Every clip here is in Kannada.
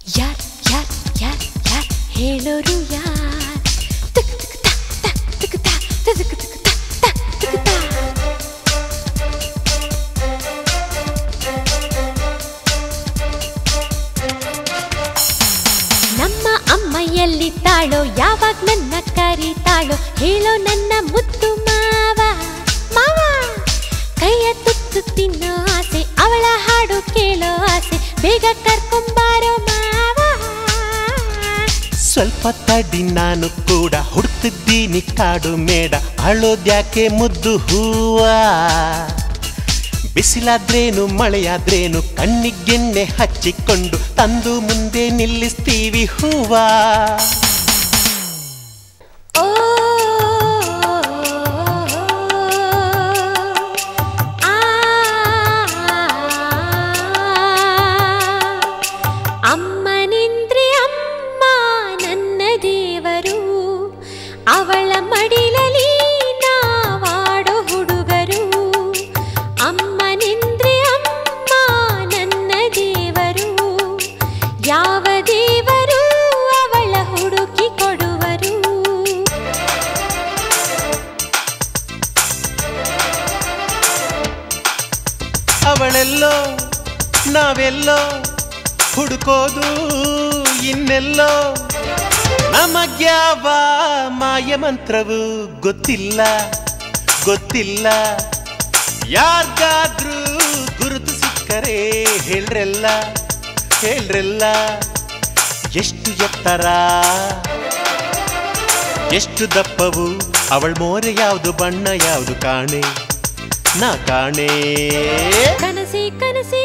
ಯಾರ್ ಯಾರ್ ಯಾರ್ ಯಾರ್ ಹೇಳೋರು ಯಾರ್ ತುಕ್ ತುಕ್ ತಾ ತಾ ತುಕ್ ತಾ ತುಕ್ ತುಕ್ ತಾ ತಾ ತುಕ್ ತಾ ನಮ್ಮ ಅಮ್ಮ ಎಲ್ಲಿದ್ದಾಳೋ ಯಾವಾಗ ನನ್ನ ಕರೀತಾಳೋ ಹೇಳೋ ನನ್ನ ಮುದ್ದು ಮಾವ ಮಾವ ಕೈಯ ತುತ್ತು ತಿನ್ನೋ ಆಸೆ ಅವಳ ಹಾಡು ಕೇಳೋ ಆಸೆ ಬೇಗ ಕರ್ಕೊಂಬಾರೋ ಮಾವ ಸ್ವಲ್ಪ ತಡಿ ನಾನು ಕೂಡ ಹುಡುಕ್ತಿದ್ದೀನಿ ಕಾಡು ಮೇಡ ಅಳೋದ್ಯಾಕೆ ಮುದ್ದು ಹೂವ ಬಿಸಿಲಾದ್ರೇನು ಮಳೆಯಾದ್ರೇನು ಕಣ್ಣಿಗೆನ್ನೆ ಹಚ್ಚಿಕೊಂಡು ತಂದು ಮುಂದೆ ನಿಲ್ಲಿಸ್ತೀವಿ ಹೂವ ಓ ಆ ಅಮ್ಮನಿಂದ್ರೆ ಅಮ್ಮ ನನ್ನ ದೇವರು ಅವಳ ಮಡಿಲಲಿ ನಾವಾಡೋ ಹುಡುಗರು ಅಮ್ಮನಿಂದ್ರೆ ಅಮ್ಮ ನನ್ನ ದೇವರು ಯಾವ ದೇವರು ಅವಳ ಹುಡುಕಿ ಕೊಡುವರು ಅವಳೆಲ್ಲೋ ನಾವೆಲ್ಲೋ ಹುಡುಕೋದು ಇನ್ನೆಲ್ಲೋ ನಮಗ್ಯಾವ ಮಾಯ ಮಂತ್ರವು ಗೊತ್ತಿಲ್ಲ ಗೊತ್ತಿಲ್ಲ ಯಾರ್ಗಾದ್ರೂ ಗುರುತು ಸಿಕ್ಕರೆ ಹೇಳ್ರೆಲ್ಲ ಹೇಳ್ರೆಲ್ಲ ಎಷ್ಟು ಎತ್ತರ ಎಷ್ಟು ದಪ್ಪವು ಅವಳ ಮೋರೆ ಯಾವುದು ಬಣ್ಣ ಯಾವುದು ಕಾಣೆ ನಾ ಕಾಣೆ ಕನಸಿ ಕನಸಿ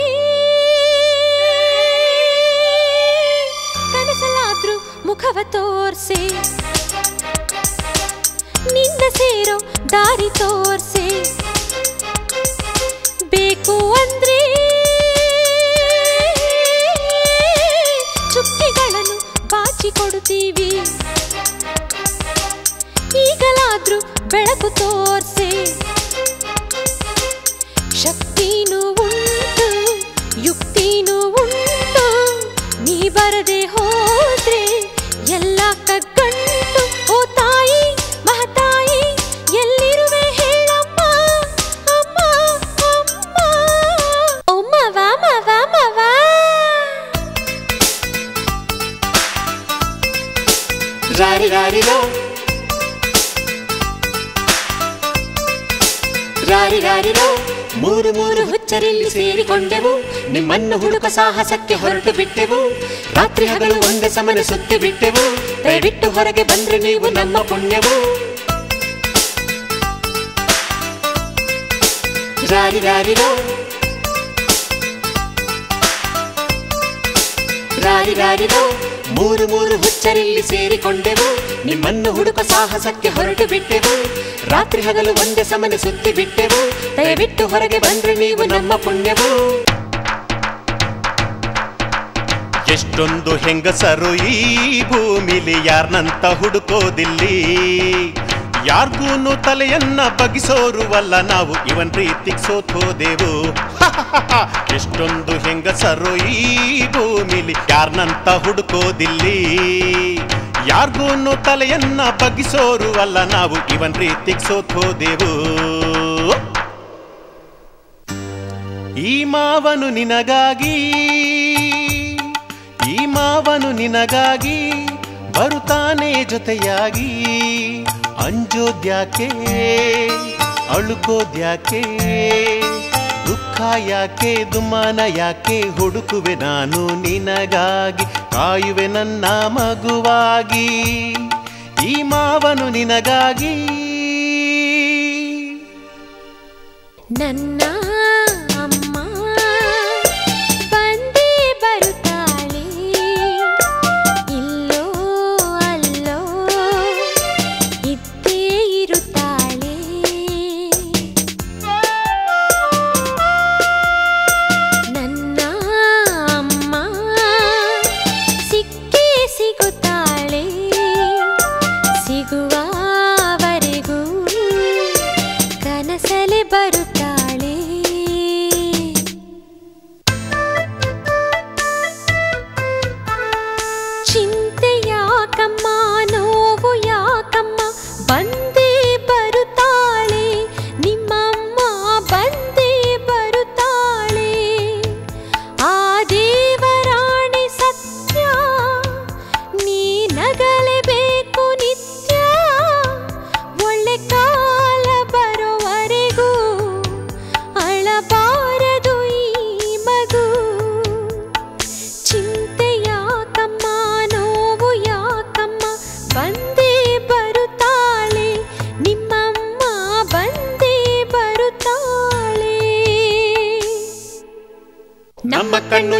ಕನಸಲಾದ್ರೂ ಮುಖವ ತೋರ್ಸೆ ನಿನ್ನ ಸೇರೋ ದಾರಿ ತೋರ್ಸೆ ಬೇಕು ಅಂದ್ರೆ ಚುಕ್ಕಿಗಳನ್ನು ಬಾಚಿ ಕೊಡುತ್ತೀವಿ ಈಗಲಾದ್ರೂ ಬೆಳಕು ತೋರ್ಸೆ ಶಕ್ತಿನೂ ಉಂಟು ಯುಕ್ತಿನೂ ಉಂಟು ನೀ ಬರದೆ ಹೋದ್ರೆ ಎಲ್ಲ ಕಗ್ಗಂಟು ಓ ತಾಯಿ ಮಹತಾಯಿ ಎಲ್ಲಿರುವೆ ಹೇಳಮ್ಮ ಅಮ್ಮ ಅಮ್ಮ ಓ ಮವ ಮವ ಮವ ರಾರಿ ರಾರಿರೋ ರಾರಿ ರಾರಿರೋ ಮೂರು ಮೂರು ಹುಚ್ಚರಿಲ್ಲಿ ಸೇರಿಕೊಂಡೆವು ನಿಮ್ಮನ್ನು ಹುಡುಕ ಸಾಹಸಕ್ಕೆ ಹೊರಟು ಬಿಟ್ಟೆವು ರಾತ್ರಿ ಹಗಲು ಒಂದೇ ಸಮನೆ ಸುತ್ತಿ ಬಿಟ್ಟೆವು ದಯವಿಟ್ಟು ಹೊರಗೆ ಬಂದ್ರೆ ನೀವು ನಮ್ಮ ಪುಣ್ಯವು ರಾರಿ ರಾರಿರೋ ರಾರಿ ರಾರಿರೋ ಮೂರು ಮೂರು ಹುಚ್ಚರಿಲ್ಲಿ ಸೇರಿಕೊಂಡೆವು ನಿಮ್ಮನ್ನು ಹುಡುಕ ಸಾಹಸಕ್ಕೆ ಹೊರಟು ಬಿಟ್ಟೆವು ರಾತ್ರಿ ಹಗಲು ಒಂದೇ ಸಮನೆ ಸುತ್ತಿ ಬಿಟ್ಟೆವು ದಯವಿಟ್ಟು ಹೊರಗೆ ಬಂದ್ರೆ ನೀವು ನಮ್ಮ ಪುಣ್ಯವು ಎಷ್ಟೊಂದು ಹೆಂಗಸರು ಈ ಭೂಮಿಲಿ ಯಾರ್ನಂತ ಹುಡುಕೋದಿಲ್ಲಿ ಯಾರ್ಗೂನು ತಲೆಯನ್ನ ಬಗಿಸೋರುವಲ್ಲ ನಾವು ಇವನ್ ಪ್ರೀತಿಗ್ ಸೋತೋದೆವು ಎಷ್ಟೊಂದು ಹೆಂಗಸರು ಈ ಭೂಮಿಲಿ ಯಾರ್ನಂತ ಹುಡುಕೋದಿಲ್ಲಿ ಯಾರ್ಗೂನು ತಲೆಯನ್ನ ಬಗಿಸೋರುವಲ್ಲ ನಾವು ಇವನ್ ಪ್ರೀತಿಗ್ ಸೋತೋದೆವು ಈ ಮಾವನು ನಿನಗಾಗಿ ಈ ಮಾವನು ನಿನಗಾಗಿ ಬರುತ್ತಾನೆ ಜೊತೆಯಾಗಿ ಅಂಜೋದ್ಯಾಕೆ ಅಳುಕೋದ್ಯಾಕೆ ದುಃಖ ಯಾಕೆ ದುಮಾನ ಯಾಕೆ ಹುಡುಕುವೆ ನಾನು ನಿನಗಾಗಿ ಕಾಯುವೆ ನನ್ನ ಮಗುವಾಗಿ ಈ ಮಾವನು ನಿನಗಾಗಿ ನನ್ನ ಅಮ್ಮ ಬಂದೇ ಬರುತ್ತಾಳೆ ಇಲ್ಲೋ ಅಲ್ಲೋ ಇದ್ದೇ ಇರುತ್ತಾಳೆ ನನ್ನ ಅಮ್ಮ ಸಿಕ್ಕೇ ಸಿಗುತ್ತಾಳೆ ಸಿಗುವವರೆಗೂ ಕನಸಲೆ ಬರುತ್ತಾಳೆ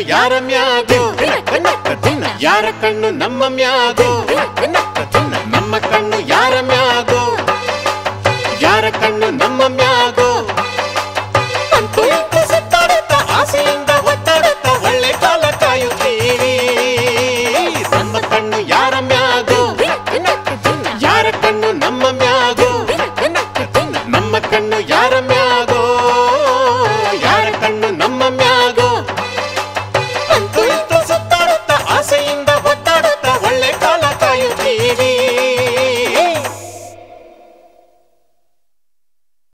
ಯಾರ ಮ್ಯಾಗೋ ಯಾರ ಕಣ್ಣು ನಮ್ಮ ಮ್ಯಾಗೋ ನಮ್ಮ ಕಣ್ಣು ಯಾರ ಮ್ಯಾಗೋ ಯಾರ ಕಣ್ಣು ನಮ್ಮ